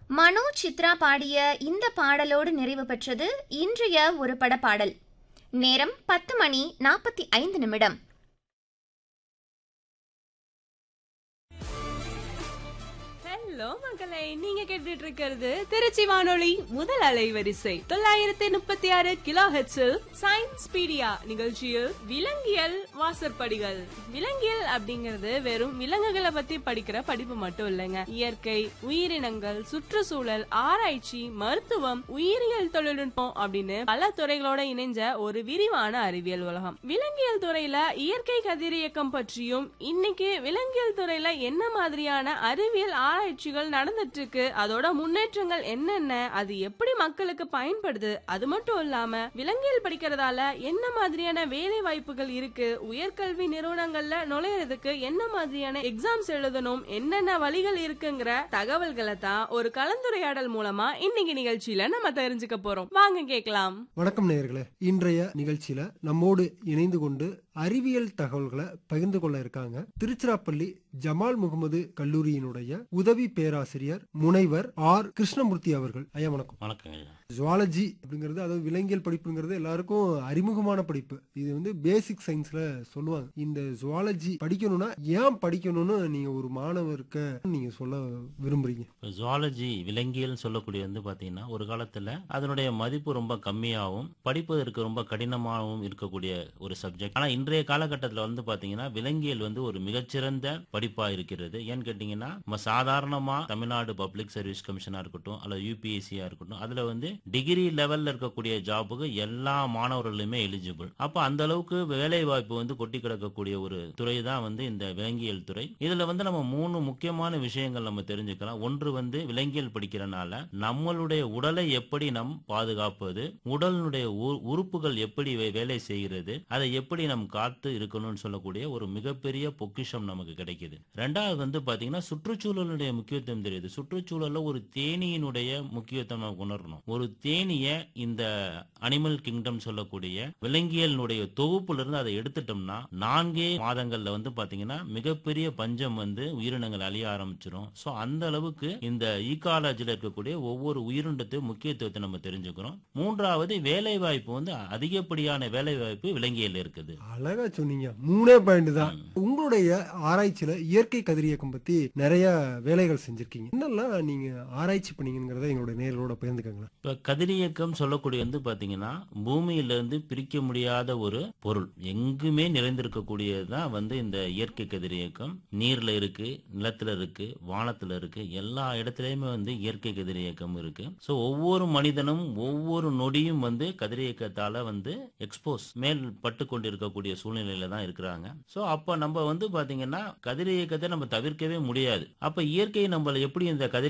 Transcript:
மனோ சித்ரா பாடிய இந்த பாடலோடு நிறைவு பெற்றது இன்றைய ஒரு பட பாடல் நேரம் பத்து மணி நாற்பத்தி ஐந்து நிமிடம் ஹலோ மக்களே நீங்க கேட்டுட்டு இருக்கிறது திருச்சி வானொலி முதல் அலைவரிசை தொள்ளாயிரத்தி முப்பத்தி ஆறு கிலோ ஹெச்சில் சயின்ஸ் பீடியா நிகழ்ச்சியில் விலங்கியல் வாசற்படிகள் விலங்கியல் அப்படிங்கிறது வெறும் விலங்குகளை பத்தி படிக்கிற படிப்பு மட்டும் இல்லைங்க இயற்கை உயிரினங்கள் சுற்றுச்சூழல் ஆராய்ச்சி மருத்துவம் உயிரியல் தொழில்நுட்பம் அப்படின்னு பல துறைகளோட இணைஞ்ச ஒரு விரிவான அறிவியல் உலகம் விலங்கியல் துறையில இயற்கை கதிரியக்கம் பற்றியும் இன்னைக்கு விலங்கியல் துறையில என்ன மாதிரியான அறிவியல் ஆராய்ச்சிகள் நடந்துட்டு இருக்கு அதோட முன்னேற்றங்கள் என்னென்ன அது எப்படி மக்களுக்கு பயன்படுது அது மட்டும் இல்லாம விலங்கியல் படிக்கிறதால என்ன மாதிரியான வேலை வாய்ப்புகள் இருக்கு உயர்கல்வி நிறுவனங்கள்ல நுழையறதுக்கு என்ன மாதிரியான எக்ஸாம்ஸ் எழுதணும் என்னென்ன வழிகள் இருக்குங்கிற தகவல்களை தான் ஒரு கலந்துரையாடல் மூலமா இன்னைக்கு நிகழ்ச்சியில நம்ம தெரிஞ்சுக்க போறோம் வாங்க கேட்கலாம் வணக்கம் நேயர்களே இன்றைய நிகழ்ச்சியில நம்மோடு இணைந்து கொண்டு அறிவியல் தகவல்களை பகிர்ந்து கொள்ள இருக்காங்க திருச்சிராப்பள்ளி ஜமால் முகமது கல்லூரியினுடைய உதவி பேராசிரியர் முனைவர் ஆர் கிருஷ்ணமூர்த்தி அவர்கள் ஐயா வணக்கம் வணக்கங்க ஐயா ஜுவாலஜி அப்படிங்கிறது அதாவது விலங்கியல் படிப்புங்கிறது எல்லாருக்கும் அறிமுகமான படிப்பு இது வந்து பேசிக் சயின்ஸ்ல சொல்லுவாங்க இந்த ஜுவாலஜி படிக்கணும்னா ஏன் படிக்கணும்னு நீங்க ஒரு மாணவருக்கு நீங்க சொல்ல விரும்புறீங்க இப்போ ஜுவாலஜி விலங்கியல் சொல்லக்கூடிய வந்து பார்த்தீங்கன்னா ஒரு காலத்தில் அதனுடைய மதிப்பு ரொம்ப கம்மியாகவும் படிப்பதற்கு ரொம்ப கடினமாகவும் இருக்கக்கூடிய ஒரு சப்ஜெக்ட் ஆனால் இன்றைய காலகட்டத்தில் வந்து பார்த்தீங்கன்னா விலங்கியல் வந்து ஒரு மிகச்சிறந்த படிப்பாக இருக்கிறது ஏன்னு கேட்டிங்கன்னா நம்ம சாதாரணமாக தமிழ்நாடு பப்ளிக் சர்வீஸ் கமிஷனாக இருக்கட்டும் அல்லது யூபிஎஸ்சியாக இருக்கட்டும் அதில் வந்து டிகிரி லெவலில் இருக்கக்கூடிய ஜாபுக்கு எல்லா மாணவர்களுமே எலிஜிபிள் அப்போ அந்த அளவுக்கு வேலை வாய்ப்பு வந்து கொட்டி கிடக்கக்கூடிய ஒரு துறை தான் வந்து இந்த விலங்கியல் துறை இதுல வந்து நம்ம மூணு முக்கியமான விஷயங்கள் நம்ம தெரிஞ்சுக்கலாம் ஒன்று வந்து விலங்கியல் படிக்கிறனால நம்மளுடைய உடலை எப்படி நம் பாதுகாப்பது உடலினுடைய உ- உறுப்புகள் எப்படி வே- வேலை செய்கிறது அதை எப்படி நம் காத்து இருக்கணும்னு சொல்லக்கூடிய ஒரு மிகப்பெரிய பொக்கிஷம் நமக்கு கிடைக்குது ரெண்டாவது வந்து பாத்தீங்கன்னா சுற்றுச்சூழலுடைய முக்கியத்துவம் தெரியுது சுற்றுச்சூழல்ல ஒரு தேனியினுடைய முக்கியத்துவம் நமக்கு உணரணும் ஒரு தேனிய இந்த அனிமல் கிங்டம் சொல்லக்கூடிய விலங்கியலினுடைய தொகுப்புல இருந்து அதை எடுத்துட்டோம்னா நான்கே மாதங்கள்ல வந்து பாத்தீங்கன்னா மிகப்பெரிய பஞ்சம் வந்து உயிரினங்கள் அழிய ஆரம்பிச்சிரும் சோ அந்த அளவுக்கு இந்த ஈகாலஜில இருக்கக்கூடிய ஒவ்வொரு உயிரினத்தையும் முக்கியத்துவத்தை நம்ம தெரிஞ்சுக்கிறோம் மூன்றாவது வேலை வாய்ப்பு வந்து அதிகப்படியான வேலை வாய்ப்பு விலங்கியல் இருக்குது அழகா சொன்னீங்க மூணே பாயிண்ட் தான் உங்களுடைய ஆராய்ச்சியில இயற்கை கதிரியக்கம் பத்தி நிறைய வேலைகள் செஞ்சிருக்கீங்க என்னெல்லாம் நீங்க ஆராய்ச்சி பண்ணீங்கிறத எங்களுடைய நேர்களோட பகிர்ந்துக்கங்களேன் இப்ப கதிரியக்கம் சொல்லக்கூடிய வந்து பாத்தீங்கன்னா பூமியிலிருந்து பிரிக்க முடியாத ஒரு பொருள் எங்குமே நிறைந்திருக்கக்கூடியதுதான் வந்து இந்த இயற்கை கதிரியக்கம் நீர்ல இருக்கு நிலத்துல இருக்கு வானத்துல இருக்கு எல்லா இடத்துலயுமே வந்து இயற்கை கதிரியக்கம் இருக்கு சோ ஒவ்வொரு மனிதனும் ஒவ்வொரு நொடியும் வந்து கதிரியக்கத்தால வந்து எக்ஸ்போஸ் மேல் பட்டு கொண்டிருக்கக்கூடிய சூழ்நிலையில தான் இருக்கிறாங்க சோ அப்ப நம்ம வந்து பாத்தீங்கன்னா கதிரியக்கத்தை நம்ம தவிர்க்கவே முடியாது அப்ப இயற்கை நம்மள எப்படி இந்த கதிர்